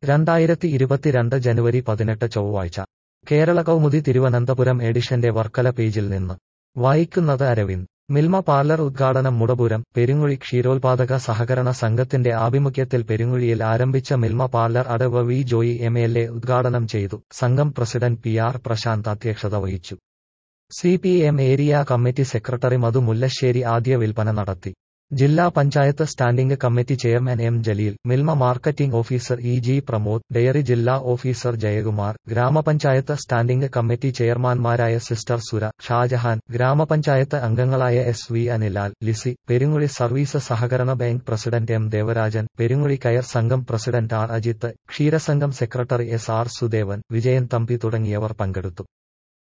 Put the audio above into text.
രണ്ടായിരത്തി ഇരുപത്തിരണ്ട് ജനുവരി പതിനെട്ട് ചൊവ്വാഴ്ച കേരള കൗമുദി തിരുവനന്തപുരം എഡിഷന്റെ വർക്കല പേജിൽ നിന്ന് വായിക്കുന്നത് അരവിന്ദ് മിൽമ പാർലർ ഉദ്ഘാടനം മുടപുരം പെരുങ്ങുഴി ക്ഷീരോത്പാദക സഹകരണ സംഘത്തിന്റെ ആഭിമുഖ്യത്തിൽ പെരുങ്ങുഴിയിൽ ആരംഭിച്ച മിൽമ പാർലർ അടവ് V Joy M L A ഉദ്ഘാടനം ചെയ്തു സംഘം പ്രസിഡന്റ് പി ആർ പ്രശാന്ത് അധ്യക്ഷത വഹിച്ചു C P M area committee secretary Madhu Mullassery ആദ്യ വിൽപ്പന നടത്തി ജില്ലാ panchayat standing committee chairman M Jaleel Milma marketing officer E G Pramod dairy ജില്ലാ ഓഫീസർ ജയകുമാർ ഗ്രാമപഞ്ചായത്ത് സ്റ്റാൻഡിംഗ് കമ്മിറ്റി ചെയർമാൻമാരായ സിസ്റ്റർ സുര ഷാജഹാൻ ഗ്രാമപഞ്ചായത്ത് അംഗങ്ങളായ S V Anilal Lissy Perunguzhi service സഹകരണ bank president M Devarajan Perunguzhi കയർ സംഘം പ്രസിഡന്റ് ആർ അജിത്ത് ക്ഷീരസംഘം secretary S R Sudevan Vijayan Thampi തുടങ്ങിയവർ പങ്കെടുത്തു